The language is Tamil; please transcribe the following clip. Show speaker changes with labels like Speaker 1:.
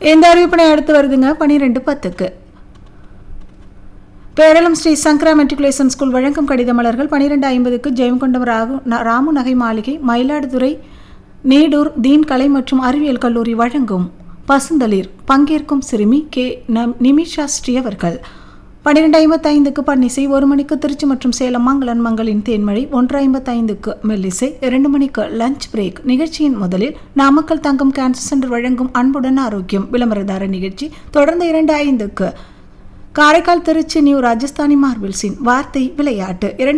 Speaker 1: இந்த அறிவிப்பினை அடுத்து வருதுங்க பனிரெண்டு பத்துக்கு பேரளம் ஸ்ரீ சங்கரா மெட்ரிகுலேஷன் ஸ்கூல் வழங்கும் கடித மலர்கள் பனிரெண்டு ஐம்பதுக்கு ஜெயங்கொண்டம் ராகு ந- ராமு நகை மாளிகை மயிலாடுதுறை நீடூர் தீன் கலை மற்றும் அறிவியல் கல்லூரி வழங்கும் பசுந்தளிர் பங்கேற்கும் சிறுமி கே நம் நிமிஷா ஸ்ரீ அவர்கள் பன்னிரெண்டு ஐம்பத்தைந்துக்கு பன்னிசை ஒரு மணிக்கு திருச்சி மற்றும் சேலம் மங்களன் மங்களின் தேன்மழை ஒன்று ஐம்பத்தைந்துக்கு மெல்லிசை இரண்டு மணிக்கு லஞ்ச் பிரேக் நிகழ்ச்சியின் முதலில் நாமக்கல் தங்கம் கேன்சர் சென்டர் வழங்கும் அன்புடன் ஆரோக்கியம் விளம்பரதார நிகழ்ச்சி தொடர்ந்து இரண்டு ஐந்துக்கு காரைக்கால் திருச்சி நியூ ராஜஸ்தானி மார்பிள்ஸின் வார்த்தை விளையாட்டு இரண்டு